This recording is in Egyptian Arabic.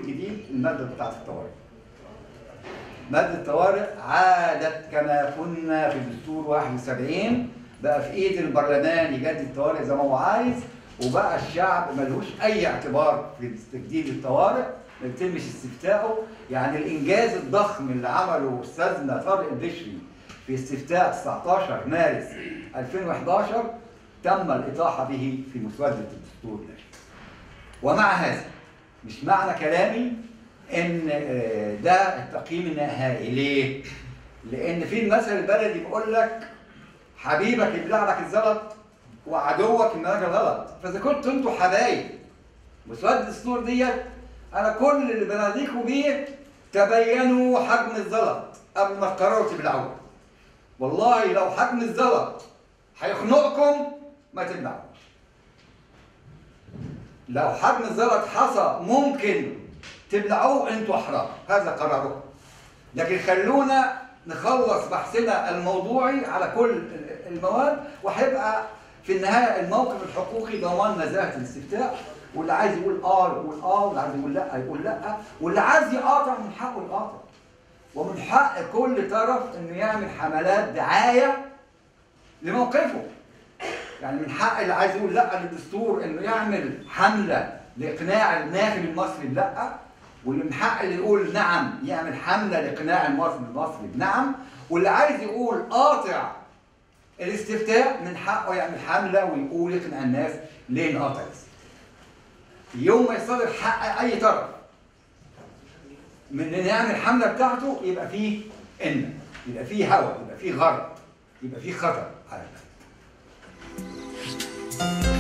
الجديد الماده بتاعت الطوارئ ماده الطوارئ عادت كما كنا في الدستور 71 بقى في ايد البرلمان يجدد الطوارئ زي ما هو عايز وبقى الشعب ملهوش اي اعتبار في تجديد الطوارئ ما يتمش استفتاؤه يعني الانجاز الضخم اللي عمله استاذنا طارق البشري في استفتاء 19 مارس 2011 تم الاطاحه به في مسوده الدستور ده ومع هذا مش معنى كلامي ان آه، ده التقييم النهائي ليه؟ لان في المثل البلدي بيقول لك حبيبك يبلع لك الزلط وعدوك يملك الغلط فاذا كنتوا انتوا حبايب مسوده الدستور ديت انا كل اللي بناديكم بيه تبينوا حجم الزلط قبل ما تقرروا تبلعوه والله لو حجم الزلط هيخنقكم ما تبلعوش لو حجم الزلط حصى ممكن تبلعوه انتوا احرار هذا قراركم لكن خلونا نخلص بحثنا الموضوعي على كل المواد وهيبقى في النهايه الموقف الحقوقي ضمان نزاهه الاستفتاء واللي عايز يقول اه يقول اه واللي عايز يقول لا يقول لا واللي عايز يقاطع من حقه يقاطع ومن حق كل طرف انه يعمل حملات دعايه لموقفه يعني من حق اللي عايز يقول لا للدستور انه يعمل حمله لاقناع الناخب المصري لا واللي من حق اللي يقول نعم يعمل حمله لاقناع المصري المصري بنعم واللي عايز يقول قاطع الاستفتاء من حقه يعمل حمله ويقول يقنع الناس ليه نقاطع الاستفتاء يوم ما يصدر حق اي طرف من ان يعمل الحمله بتاعته يبقى فيه ان يبقى فيه هوى يبقى فيه غرض يبقى فيه خطر على البلد